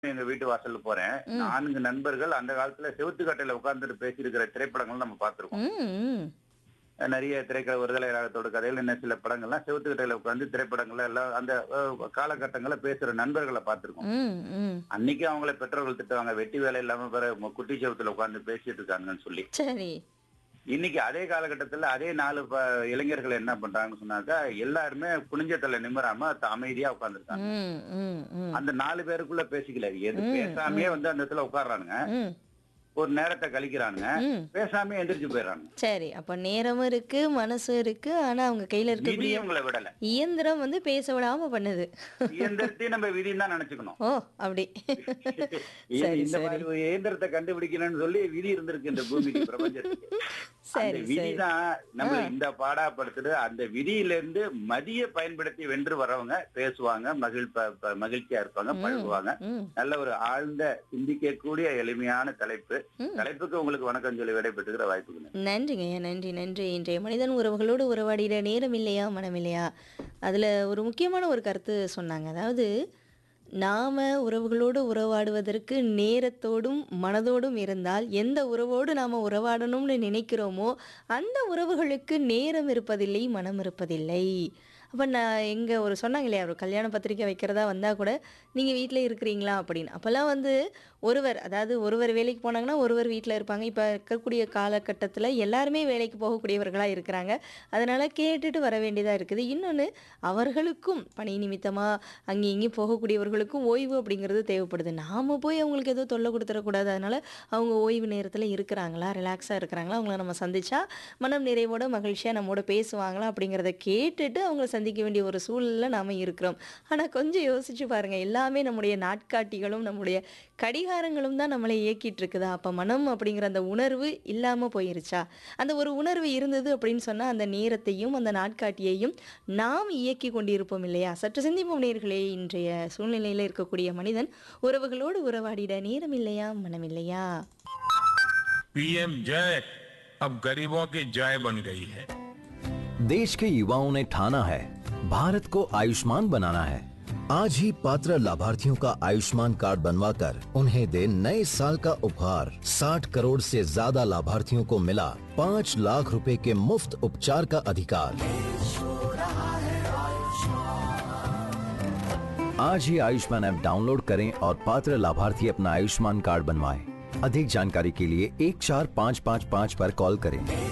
எங்க வீட்டு வாசல்ல போறேன் நான்கு நண்பர்கள் அந்த காலத்துல செவுத்து கட்டையில உட்கார்ந்துட்டு பேசியிருக்கிற திரைப்படங்கள் நம்ம பார்த்திருக்கோம் ம், ம். நிறைய திரைக்கதை விடுதலை ராகத்தோட கதைகள் என்ன சில படங்கள்லாம் செவுத்து கட்டையில உட்கார்ந்து திரைப்படங்கள்ல எல்லாம் அந்த அஹ், காலகட்டங்கள பேசுற நண்பர்களை பார்த்திருக்கோம் ம், ம். அன்னைக்கு அவங்கள பெற்றோர்கள் திட்டுவாங்க வெட்டி வேலை இல்லாம பிற குட்டி செவத்துல உட்கார்ந்து பேசிட்டு இருக்காங்கன்னு சொல்லி சரி இன்னைக்கு அதே காலகட்டத்துல அதே நாலு ப- இளைஞர்கள் என்ன பண்றாங்கன்னு சொன்னாக்கா எல்லாருமே குனிஞ்ச தலை நிம்மராம த- அமைதியா உட்கார்ந்துருக்காங்க ம், ம், ம். அந்த நாலு பேருக்குள்ள பேசிக்கல எது பேசாமே வந்து அந்த இடத்துல உட்கார்றானுங்க ம், ஒரு நேரத்தை கழிக்கிறானுங்க ம். பேசாம எந்திரிச்சு போயிடுறாங்க சரி அப்ப நேரமும் இருக்கு மனசும் இருக்கு ஆனா அவங்க கையில விதி இருக்கக்கூடிய உங்களை விடல இயந்திரம் வந்து பேச விடாம பண்ணுது இயந்திரத்தையும் நம்ம விதின்னு தான் நினைச்சுக்கணும் ஓ அப்படி இது சரி, இந்த சரி. மாதிரி ஒரு இயந்திரத்தை கண்டுபிடிக்கணும்னு சொல்லி விதி இருந்திருக்கு இந்த பூமிக்கு பிரபஞ்சத்துக்கு அந்த சரி சரி விதிதான் நம்ம இந்த பாடாப்படுத்துது அந்த விதியில இருந்து மதிய பயன்படுத்தி வென்று வரவங்க பேசுவாங்க மகிழ் ப- ப- மகிழ்ச்சியா இருப்பாங்க பழகுவாங்க ம், நல்ல ஒரு ஆழ்ந்த சிந்திக்கக்கூடிய எளிமையான தலைப்பு ம். தலைப்புக்கு உங்களுக்கு வணக்கம் சொல்லி விடைபெற்றுக்கிற வாய்ப்புக்கு நன்றிங்க ஐயா நன்றி நன்றி இன்றைய மனிதன் உறவுகளோடு உறவாடிட நேரம் இல்லையா மனம் இல்லையா அதில் ஒரு முக்கியமான ஒரு கருத்து சொன்னாங்க அதாவது நாம் உறவுகளோடு உறவாடுவதற்கு நேரத்தோடும் மனதோடும் இருந்தால் எந்த உறவோடு நாம் உறவாடணும்னு நினைக்கிறோமோ அந்த உறவுகளுக்கு நேரம் இருப்பதில்லை மனம் இருப்பதில்லை அப்போ நான் எங்கே ஒரு சொன்னாங்க இல்லையா ஒரு கல்யாண பத்திரிக்கை வைக்கிறதா வந்தால் கூட நீங்கள் வீட்டில் இருக்கிறீங்களா அப்படின்னு அப்போல்லாம் வந்து ஒருவர் அதாவது ஒருவர் வேலைக்கு போனாங்கன்னா ஒருவர் வீட்டில் இருப்பாங்க இப்போ இருக்கக்கூடிய காலகட்டத்தில் எல்லாருமே வேலைக்கு போகக்கூடியவர்களாக இருக்கிறாங்க அதனால் கேட்டுட்டு வர வேண்டியதாக இருக்குது இன்னொன்று அவர்களுக்கும் பணி நிமித்தமாக அங்கேயும் இங்கேயும் போகக்கூடியவர்களுக்கும் ஓய்வு அப்படிங்கிறது தேவைப்படுது நாம் போய் அவங்களுக்கு எதுவும் தொல்லை கொடுத்துடக்கூடாது அதனால் அவங்க ஓய்வு நேரத்தில் இருக்கிறாங்களா ரிலாக்ஸாக இருக்கிறாங்களா அவங்கள நம்ம சந்திச்சா மனம் நிறைவோட மகிழ்ச்சியாக நம்மோட பேசுவாங்களா அப்படிங்கிறத கேட்டுட்டு அவங்கள சந்திக்க வேண்டிய ஒரு சூழலில் நாம் இருக்கிறோம் ஆனால் கொஞ்சம் யோசிச்சு பாருங்கள் எல்லாமே நம்முடைய நாட்காட்டிகளும் நம்முடைய கடிகாரங்களும் தான் நம்மளை இயக்கிட்டு இருக்குதா அப்போ மனம் அப்படிங்கிற அந்த உணர்வு இல்லாமல் போயிருச்சா அந்த ஒரு உணர்வு இருந்தது அப்படின்னு சொன்னால் அந்த நேரத்தையும் அந்த நாட்காட்டியையும் நாம் இயக்கி கொண்டிருப்போம் இல்லையா சற்று சிந்திப்போம் நேர்களே இன்றைய சூழ்நிலையில் இருக்கக்கூடிய மனிதன் உறவுகளோடு உறவாடிட நேரம் இல்லையா மனம் இல்லையா पीएम जय अब गरीबों की जय बन गई है देश के युवाओं ने ठाना है भारत को आयुष्मान बनाना है आज ही पात्र लाभार्थियों का आयुष्मान कार्ड बनवाकर उन्हें दे नए साल का उपहार 60 करोड़ से ज्यादा लाभार्थियों को मिला 5 लाख रुपए के मुफ्त उपचार का अधिकार आज ही आयुष्मान ऐप डाउनलोड करें और पात्र लाभार्थी अपना आयुष्मान कार्ड बनवाएं। अधिक जानकारी के लिए एक चार पाँच पाँच पाँच पर कॉल करें